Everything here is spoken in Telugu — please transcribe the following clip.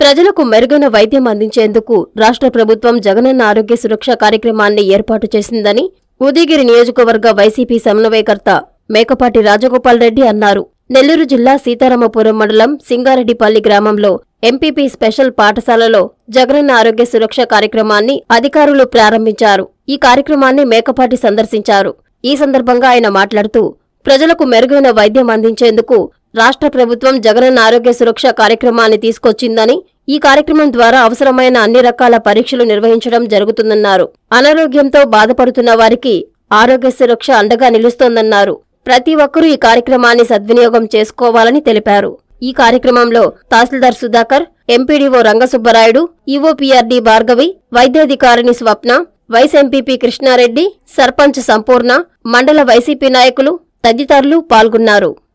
ప్రజలకు మెరుగైన వైద్యం అందించేందుకు రాష్ట్ర ప్రభుత్వం జగనన్న ఆరోగ్య సురక్ష కార్యక్రమాన్ని ఏర్పాటు చేసిందని ఉదయగిరి నియోజకవర్గ వైసీపీ సమన్వయకర్త మేకపాటి రాజగోపాల్ రెడ్డి అన్నారు నెల్లూరు జిల్లా సీతారామపురం మండలం సింగారెడ్డిపల్లి గ్రామంలో ఎంపీపీ స్పెషల్ పాఠశాలలో జగనన్న ఆరోగ్య సురక్ష కార్యక్రమాన్ని అధికారులు ప్రారంభించారు ఈ కార్యక్రమాన్ని మేకపాటి సందర్శించారు ఈ సందర్భంగా ఆయన మాట్లాడుతూ ప్రజలకు మెరుగైన వైద్యం అందించేందుకు రాష్ట్ర ప్రభుత్వం జగనన్న ఆరోగ్య సురక్ష కార్యక్రమాన్ని తీసుకొచ్చిందని ఈ కార్యక్రమం ద్వారా అవసరమైన అన్ని రకాల పరీక్షలు నిర్వహించడం జరుగుతుందన్నారు అనారోగ్యంతో బాధపడుతున్న వారికి ఆరోగ్య సురక్ష అండగా నిలుస్తోందన్నారు ప్రతి ఒక్కరూ ఈ కార్యక్రమాన్ని సద్వినియోగం చేసుకోవాలని తెలిపారు ఈ కార్యక్రమంలో తహసీల్దార్ సుధాకర్ ఎంపీడీఓ రంగసుబ్బరాయుడు ఈవోపీఆర్డీ భార్గవి వైద్యాధికారిని స్వప్న వైస్ ఎంపీపీ కృష్ణారెడ్డి సర్పంచ్ సంపూర్ణ మండల వైసీపీ నాయకులు తదితరులు పాల్గొన్నారు